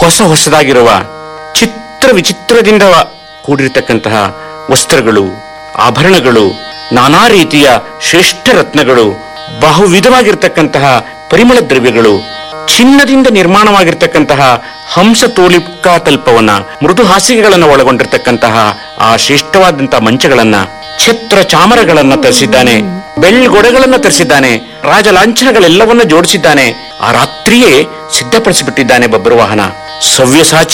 ಹೊಸ ಹೊಸದಾಗಿರುವ ಚಿತ್ರ ವಿಚಿತ್ರದಿಂದ ಕೂಡಿರ್ತಕ್ಕಂತಹ ವಸ್ತ್ರಗಳು ಆಭರಣಗಳು ನಾನಾ ರೀತಿಯ ಶ್ರೇಷ್ಠ ರತ್ನಗಳು ಬಹುವಿಧವಾಗಿರ್ತಕ್ಕಂತಹ ಪರಿಮಳ ದ್ರವ್ಯಗಳು ಚಿನ್ನದಿಂದ ನಿರ್ಮಾಣವಾಗಿರ್ತಕ್ಕಂತಹ ಹಂಸ ತೋಳಿಕಾ ತಲ್ಪವನ್ನ ಮೃದು ಹಾಸಿಗೆಗಳನ್ನು ಒಳಗೊಂಡಿರ್ತಕ್ಕಂತಹ ಆ ಶ್ರೇಷ್ಠವಾದಂತಹ ಮಂಚಗಳನ್ನ ಛತ್ರ ಚಾಮರಗಳನ್ನ ತರಿಸಿದ್ದಾನೆ ಬೆಳ್ಗೊಡೆಗಳನ್ನ ತರಿಸಿದ್ದಾನೆ ರಾಜ ಲಾಂಛನಗಳೆಲ್ಲವನ್ನ ಜೋಡಿಸಿದ್ದಾನೆ ಆ ರಾತ್ರಿಯೇ ಸಿದ್ಧಪಡಿಸಿಬಿಟ್ಟಿದ್ದಾನೆ ಬಬ್ಬರು ವಾಹನ ಸವ್ಯಸಾಚಿ